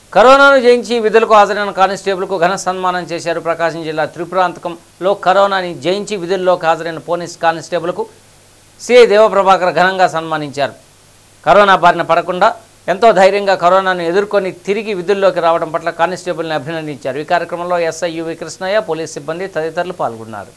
కరోనాను జయించి విధులకు హాజరైన కానిస్టేబుల్కు ఘన సన్మానం చేశారు ప్రకాశం జిల్లా త్రిపురాంతకంలో కరోనాని జయించి విధుల్లోకి హాజరైన పోలీస్ కానిస్టేబుల్కు సిఐ దేవప్రభాకర్ ఘనంగా సన్మానించారు కరోనా బారిన పడకుండా ఎంతో ధైర్యంగా కరోనాను ఎదుర్కొని తిరిగి విధుల్లోకి రావడం పట్ల కానిస్టేబుల్ని అభినందించారు ఈ కార్యక్రమంలో ఎస్ఐ యువి కృష్ణయ్య పోలీస్ సిబ్బంది తదితరులు పాల్గొన్నారు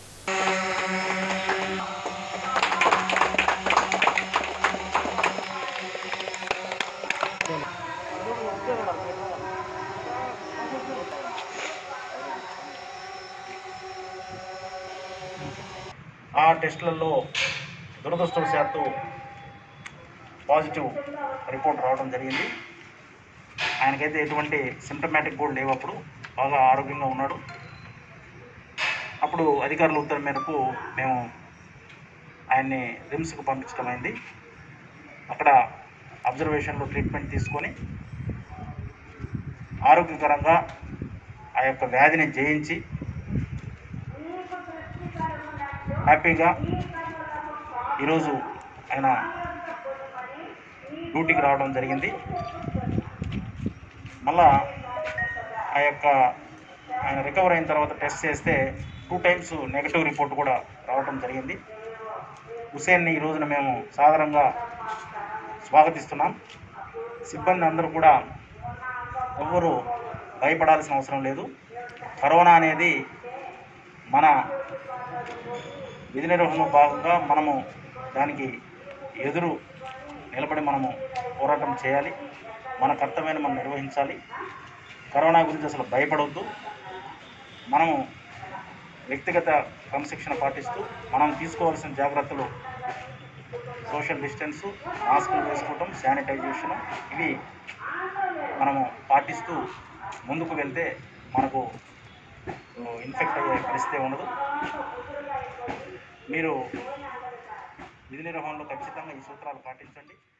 ఆ టెస్టులలో దురదృష్టవశాత్తు పాజిటివ్ రిపోర్ట్ రావడం జరిగింది ఆయనకైతే ఎటువంటి సిమ్టమాటిక్ కూడా లేవు అప్పుడు బాగా ఆరోగ్యంగా ఉన్నాడు అప్పుడు అధికారుల ఉత్తర్వు మేరకు మేము ఆయన్ని రిమ్స్కి పంపించడం అయింది అక్కడ అబ్జర్వేషన్లో ట్రీట్మెంట్ తీసుకొని ఆరోగ్యకరంగా ఆ యొక్క వ్యాధిని జయించి హ్యాపీగా ఈరోజు ఆయన డ్యూటీకి రావడం జరిగింది మళ్ళా ఆ యొక్క ఆయన రికవర్ అయిన తర్వాత టెస్ట్ చేస్తే టూ టైమ్స్ నెగటివ్ రిపోర్ట్ కూడా రావడం జరిగింది హుసేన్ని ఈ రోజున మేము సాధారణంగా స్వాగతిస్తున్నాం సిబ్బంది అందరూ కూడా ఎవ్వరూ భయపడాల్సిన అవసరం లేదు కరోనా అనేది మన విధి నిర్వహణలో భాగంగా మనము దానికి ఎదురు నిలబడి మనము పోరాటం చేయాలి మన కర్తవ్యాన్ని మనం నిర్వహించాలి కరోనా గురించి అసలు భయపడవద్దు మనము వ్యక్తిగత క్రమశిక్షణ పాటిస్తూ మనం తీసుకోవాల్సిన జాగ్రత్తలు సోషల్ డిస్టెన్సు మాస్కులు వేసుకోవటం శానిటైజేషన్ ఇవి మనము పాటిస్తూ ముందుకు వెళ్తే మనకు ఇన్ఫెక్ట్ అయ్యే పరిస్థితి ఉండదు మీరు విధి నిర్వహణలో ఖచ్చితంగా ఈ సూత్రాలు పాటించండి